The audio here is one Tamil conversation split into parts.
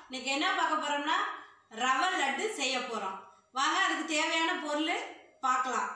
இன்னைக்கு என்ன பார்க்க போகிறோம்னா ரவை லட்டு செய்ய போகிறோம் வாங்க அதுக்கு தேவையான பொருள் பார்க்கலாம்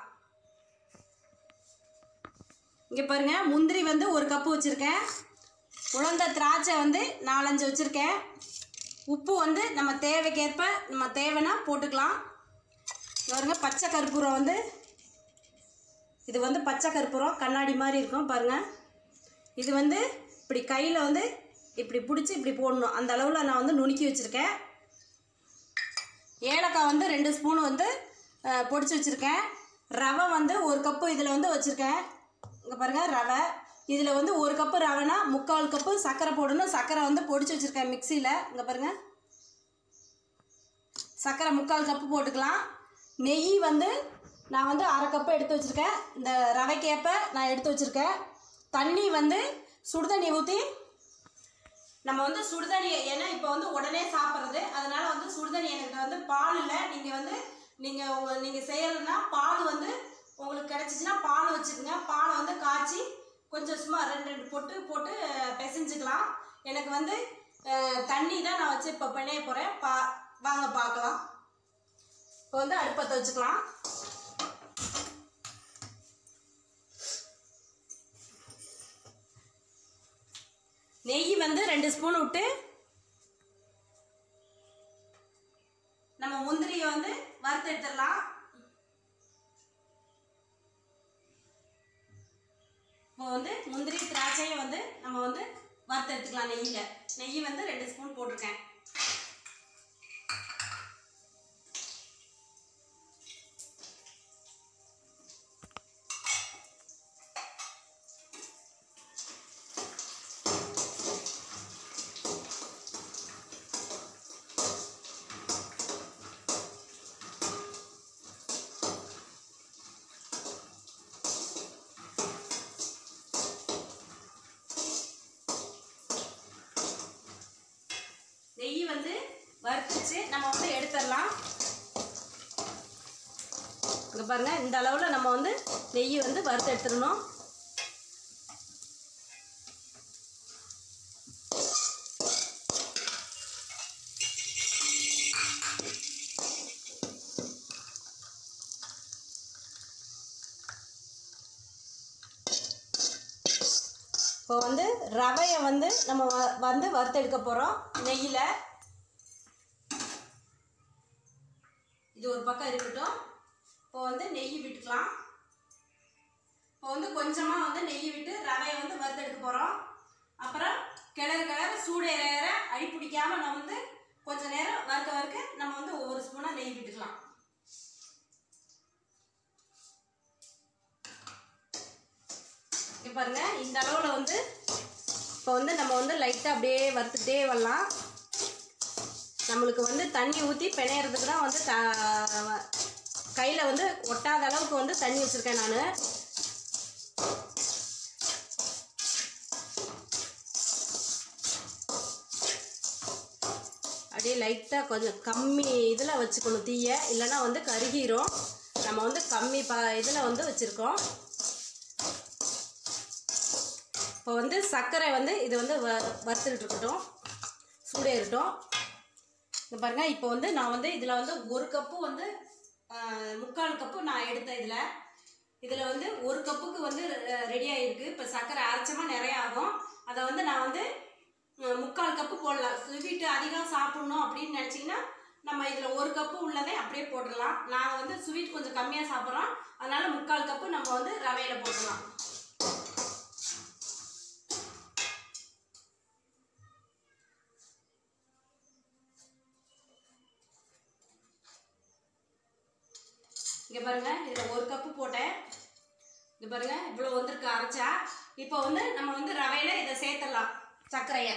இங்கே பாருங்க முந்திரி வந்து ஒரு கப்பு வச்சுருக்கேன் உலர்ந்த திராட்சை வந்து நாலஞ்சு வச்சுருக்கேன் உப்பு வந்து நம்ம தேவைக்கேற்ப நம்ம தேவைன்னா போட்டுக்கலாம் இங்க பாருங்க பச்சை கற்பூரம் வந்து இது வந்து பச்சை கற்பூரம் கண்ணாடி மாதிரி இருக்கும் பாருங்கள் இது வந்து இப்படி கையில் வந்து இப்படி பிடிச்சி இப்படி போடணும் அந்த அளவில் நான் வந்து நுணுக்கி வச்சுருக்கேன் ஏலக்காய் வந்து ரெண்டு ஸ்பூன் வந்து அஹ், பொடிச்சு வச்சுருக்கேன் ரவை வந்து ஒரு கப்பு இதில் வந்து வச்சுருக்கேன் இங்கே பாருங்கள் ரவை இதில் வந்து ஒரு கப்பு ரவைனா முக்கால் கப்பு சர்க்கரை போடணும் சர்க்கரை வந்து பொடிச்சு வச்சுருக்கேன் மிக்சியில் இங்கே பாருங்கள் சர்க்கரை முக்கால் கப்பு போட்டுக்கலாம் நெய் வந்து நான் வந்து அரை கப்பு எடுத்து வச்சுருக்கேன் இந்த ரவைக்கேப்ப நான் எடுத்து வச்சுருக்கேன் தண்ணி வந்து சுடுதண்ணி ஊற்றி நம்ம வந்து சுடுதண்ணி ஏன்னா இப்போ வந்து உடனே சாப்பிட்றது அதனால வந்து சுடுதண்ணி எனக்கு வந்து பால் இல்லை நீங்கள் வந்து நீங்கள் உங்கள் நீங்கள் செய்யறதுனா பால் வந்து உங்களுக்கு கிடச்சிச்சின்னா பால் வச்சுக்கோங்க பாலை வந்து காய்ச்சி கொஞ்சம் சும்மா ரெண்டு ரெண்டு பொட்டு போட்டு அஹ், பிசைஞ்சுக்கலாம் எனக்கு வந்து அஹ், தண்ணி தான் நான் வச்சு இப்போ பிணைய போகிறேன் பா வாங்க பார்க்கலாம் இப்போ வந்து அடுப்பத்தை வச்சுக்கலாம் நெய் வந்து ரெண்டு ஸ்பூன் விட்டு நம்ம முந்திரியை வந்து வறுத்து எடுத்துடலாம் இப்போ வந்து முந்திரி திராட்சையும் வந்து நம்ம வந்து வறுத்து எடுத்துக்கலாம் நெய்யில் நெய் வந்து ரெண்டு ஸ்பூன் போட்டிருக்கேன் நெய் வந்து வறுத்துச்சு நம்ம வந்து எடுத்துடலாம் இங்கே பாருங்க இந்த அளவில் நம்ம வந்து நெய் வந்து வறுத்து எடுத்துடணும் இப்போ வந்து ரவையை வந்து நம்ம வ- வந்து வறுத்தெடுக்க போகிறோம் நெய்யில் இது ஒரு பக்கம் இருக்கட்டும் இப்போ வந்து நெய் விட்டுக்கலாம் இப்போ வந்து கொஞ்சமாக வந்து நெய் விட்டு ரவையை வந்து வறுத்தெடுக்க போகிறோம் அப்புறம் கிளறு கிளறு சூடு ஏற அடி பிடிக்காம நம்ம வந்து கொஞ்ச நேரம் வறுக்க வறுக்க நம்ம வந்து ஒவ்வொரு ஸ்பூனாக நெய் விட்டுக்கலாம் இங்க பாருங்க இந்த அளவில் வந்து இப்போ வந்து நம்ம வந்து லைட்டாக அப்படியே வறுத்துக்கிட்டே வரலாம் நம்மளுக்கு வந்து தண்ணி ஊற்றி பிணையறதுக்கு தான் வந்து த கையில் வந்து ஒட்டாத அளவுக்கு வந்து தண்ணி வச்சுருக்கேன் நான் அப்படியே லைட்டாக கொஞ்சம் கம்மி இதில் வச்சுக்கணும் தீயை இல்லைன்னா வந்து கருகிரும் நம்ம வந்து கம்மி ப இதில் வந்து வச்சுருக்கோம் இப்போ வந்து சர்க்கரை வந்து இது வந்து வ வறுத்துக்கிட்டு இருக்கட்டும் சூடேறட்டும் இங்க பாருங்க இப்போ வந்து நான் வந்து இதில் வந்து ஒரு கப்பு வந்து ஆஹ், முக்கால் கப்பு நான் எடுத்தேன் இதில் இதில் வந்து ஒரு கப்புக்கு வந்து ரெடி ஆகிருக்கு இப்போ சர்க்கரை அரைச்சமா நிறைய ஆகும் அதை வந்து நான் வந்து ஆஹ், முக்கால் கப்பு போடலாம் ஸ்வீட்டு அதிகம் சாப்பிட்ணும் அப்படின்னு நினச்சிங்கன்னா நம்ம இதில் ஒரு கப்பு உள்ளதே அப்படியே போட்டுடலாம் நாங்கள் வந்து ஸ்வீட் கொஞ்சம் கம்மியாக சாப்பிட்றோம் அதனால முக்கால் கப்பு நம்ம வந்து ரவையில் போட்டுடலாம் இங்கே பாருங்க இதில் ஒரு கப்பு போட்டேன் இங்கே பாருங்க இவ்வளோ வந்திருக்கு அரைச்சா இப்போ வந்து நம்ம வந்து ரவையில் இதை சேர்த்துடலாம் சர்க்கரையை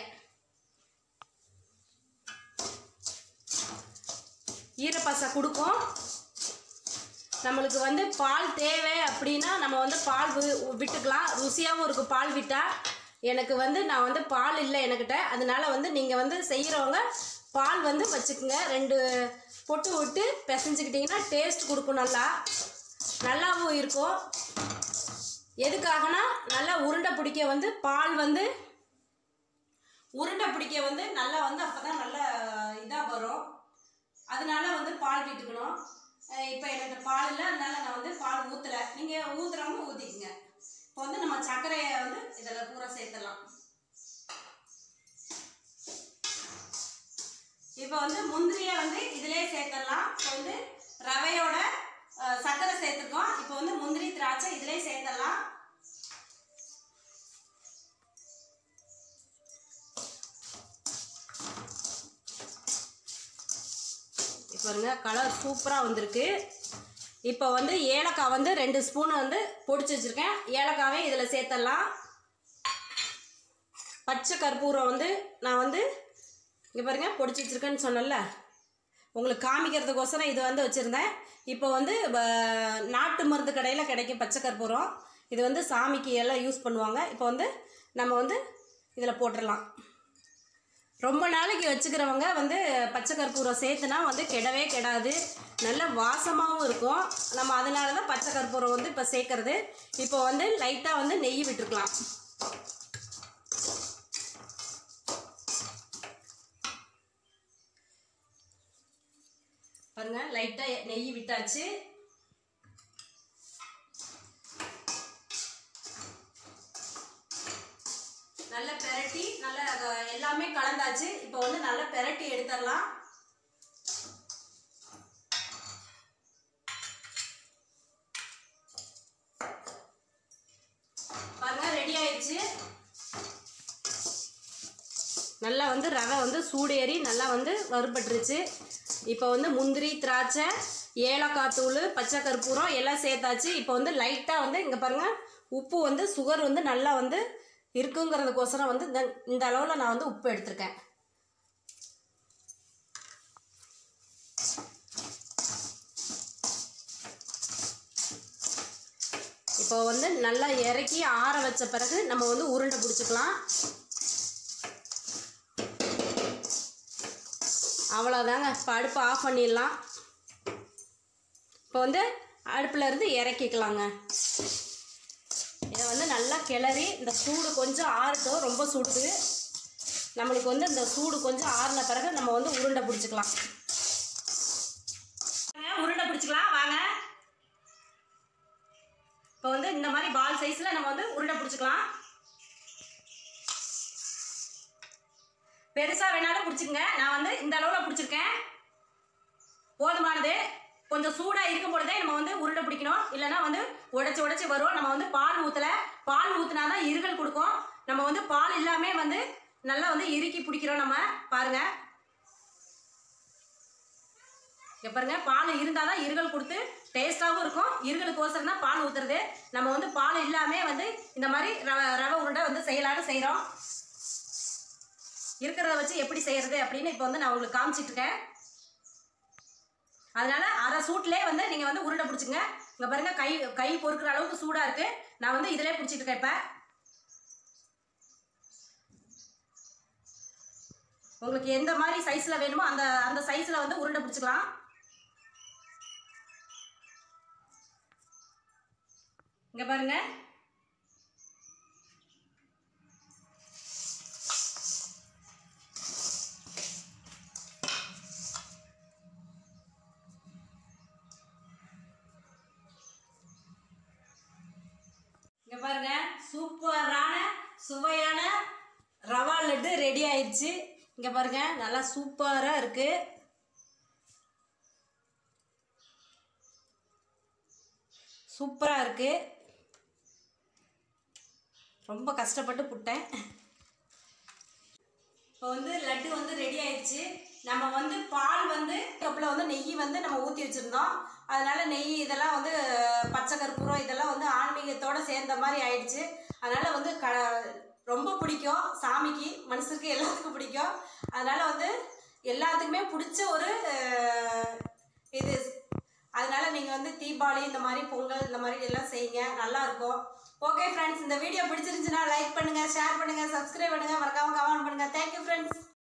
ஈரப்பசை கொடுக்கும் நம்மளுக்கு வந்து பால் தேவை அப்படின்னா நம்ம வந்து பால் வி- விட்டுக்கலாம் ருசியாகவும் இருக்கும் பால் விட்டால் எனக்கு வந்து நான் வந்து பால் இல்லை என்கிட்ட அதனால வந்து நீங்கள் வந்து செய்கிறவங்க பால் வந்து வச்சுக்கோங்க ரெண்டு பொட்டு விட்டு பிசைஞ்சுக்கிட்டிங்கன்னா டேஸ்ட் கொடுக்கும் நல்லா நல்லாவும் இருக்கும் எதுக்காகனா நல்லா உருண்டை பிடிக்க வந்து பால் வந்து உருண்டை பிடிக்க வந்து நல்லா வந்து அப்போ தான் நல்லா இதாக வரும் அதனால வந்து பால் விட்டுக்கணும் இப்போ என்கிட்ட பால் இல்லை அதனால நான் வந்து பால் ஊற்றலை நீங்கள் ஊற்றுறவங்க ஊற்றிக்கங்க இப்போ வந்து நம்ம சர்க்கரையை வந்து இதில் பூரா சேர்த்துடலாம் இப்போ வந்து முந்திரியை வந்து இதிலே சேர்த்துடலாம் இப்போ வந்து ரவையோட அஹ், சர்க்கரை சேர்த்துருக்கோம் இப்போ வந்து முந்திரி திராட்சை இதிலே சேர்த்துடலாம் இப்போ பாருங்க கலர் சூப்பராக வந்திருக்கு இப்போ வந்து ஏலக்காய் வந்து ரெண்டு ஸ்பூன் வந்து பொடிச்சு வச்சுருக்கேன் ஏலக்காவே இதில் சேர்த்துடலாம் பச்சை கற்பூரம் வந்து நான் வந்து இங்கே பாருங்க பொடிச்சு வச்சுருக்கேன்னு சொன்னேன்ல உங்களுக்கு காமிக்கிறதுக்கோசரம் இது வந்து வச்சுருந்தேன் இப்போ வந்து வ- நாட்டு மருந்து கடையில் கிடைக்கும் பச்சை கற்பூரம் இது வந்து சாமிக்கு எல்லாம் யூஸ் பண்ணுவாங்க இப்போ வந்து நம்ம வந்து இதில் போட்டுடலாம் ரொம்ப நாளைக்கு வச்சுக்கிறவங்க வந்து பச்சை கற்பூரம் சேர்த்துனா வந்து கெடவே கெடாது நல்ல வாசமாகவும் இருக்கும் நம்ம அதனால தான் பச்சை கற்பூரம் வந்து இப்போ சேர்க்கறது இப்போ வந்து லைட்டாக வந்து நெய் விட்டுருக்கலாம் பாருங்க லைட்டாக நெய் விட்டாச்சு நல்லா பெரட்டி நல்லா அஹ், எல்லாமே கலந்தாச்சு இப்போ வந்து நல்லா பெரட்டி எடுத்துடலாம் பாருங்க ரெடி ஆயிடுச்சு நல்லா வந்து ரவை வந்து சூடேறி நல்லா வந்து வறுபட்டுருச்சு இப்போ வந்து முந்திரி திராட்சை ஏலக்காய் தூள் பச்சை கற்பூரம் எல்லாம் சேர்த்தாச்சு இப்போ வந்து லைட்டாக வந்து இங்கே பாருங்கள் உப்பு வந்து சுகர் வந்து நல்லா வந்து இருக்குங்கிறதுக்கோசரம் வந்து இந்த இந்த அளவில் நான் வந்து உப்பு எடுத்திருக்கேன் இப்போ வந்து நல்லா இறக்கி ஆற வச்ச பிறகு நம்ம வந்து உருண்டை பிடிச்சிக்கலாம் அவ்வளோதாங்க இப்போ அடுப்பை ஆஃப் பண்ணிடலாம் இப்போ வந்து அடுப்பில் இருந்து இறக்கிக்கலாங்க இதை வந்து நல்லா கிளறி இந்த சூடு கொஞ்சம் ஆறட்டும் ரொம்ப சுடுது நம்மளுக்கு வந்து இந்த சூடு கொஞ்சம் ஆறின பிறகு நம்ம வந்து உருண்டை பிடிச்சிக்கலாம் உருண்டை பிடிச்சிக்கலாம் வாங்க இப்போ வந்து இந்த மாதிரி பால் சைஸில் நம்ம வந்து உருண்டை பிடிச்சிக்கலாம் பெருசாக வேணாலும் பிடிச்சிக்கங்க நான் வந்து இந்த அளவில் பிடிச்சிருக்கேன் போதுமானது கொஞ்சம் சூடாக இருக்கும் பொழுதே நம்ம வந்து உருண்டை பிடிக்கணும் இல்லைன்னா வந்து உடச்சி உடச்சி வரும் நம்ம வந்து பால் ஊற்றலை பால் ஊற்றினா தான் இருகல் கொடுக்கும் நம்ம வந்து பால் இல்லாமே வந்து நல்லா வந்து இறுக்கி பிடிக்கிறோம் நம்ம பாருங்க இங்க பாருங்க பால் இருந்தால் தான் இருகல் கொடுத்து டேஸ்ட்டாகவும் இருக்கும் இருகலுக்கோசரம் தான் பால் ஊற்றுறது நம்ம வந்து பால் இல்லாமே வந்து இந்த மாதிரி ரவை ரவை உருண்டை வந்து செய்யலான்னு செய்கிறோம் இருக்கிறத வச்சு எப்படி செய்யறது அப்படின்னு இப்போ வந்து நான் உங்களுக்கு காமிச்சிட்டு இருக்கேன் அதனால அரை சூட்லேயே வந்து நீங்கள் வந்து உருண்டை பிடிச்சிங்க இங்கே பாருங்க கை கை பொறுக்கிற அளவுக்கு சூடாக இருக்கு நான் வந்து இதிலே பிடிச்சிட்டு இருக்கேன் இப்போ உங்களுக்கு எந்த மாதிரி சைஸில் வேணுமோ அந்த அந்த சைஸில் வந்து உருண்டை பிடிச்சிக்கலாம் இங்கே பாருங்க இங்க பாருங்க சூப்பரான சுவையான ரவா லட்டு ரெடி ஆயிடுச்சு இங்க பாருங்க நல்லா சூப்பரா இருக்கு சூப்பரா இருக்கு ரொம்ப கஷ்டப்பட்டு புட்டேன் இப்போ வந்து லட்டு வந்து ரெடி ஆயிடுச்சு நம்ம வந்து பால் வந்து கப்பில் வந்து நெய் வந்து நம்ம ஊற்றி வச்சுருந்தோம் அதனால நெய் இதெல்லாம் வந்து பச்சை கற்பூரம் இதெல்லாம் வந்து ஆன்மீகத்தோட சேர்ந்த மாதிரி ஆயிடுச்சு அதனால வந்து க ரொம்ப பிடிக்கும் சாமிக்கு மனுஷருக்கு எல்லாத்துக்கும் பிடிக்கும் அதனால வந்து எல்லாத்துக்குமே பிடிச்ச ஒரு அஹ், இது அதனால நீங்கள் வந்து தீபாவளி இந்த மாதிரி பொங்கல் இந்த மாதிரி எல்லாம் செய்யுங்க நல்லா இருக்கும் ஓகே ஃப்ரெண்ட்ஸ் இந்த வீடியோ பிடிச்சிருந்துச்சுன்னா லைக் பண்ணுங்கள் ஷேர் பண்ணுங்கள் சப்ஸ்கிரைப் பண்ணுங்கள் மறக்காம கமெண்ட் பண்ணுங்கள் தேங்க்யூ ஃப்ரெண்ட்ஸ்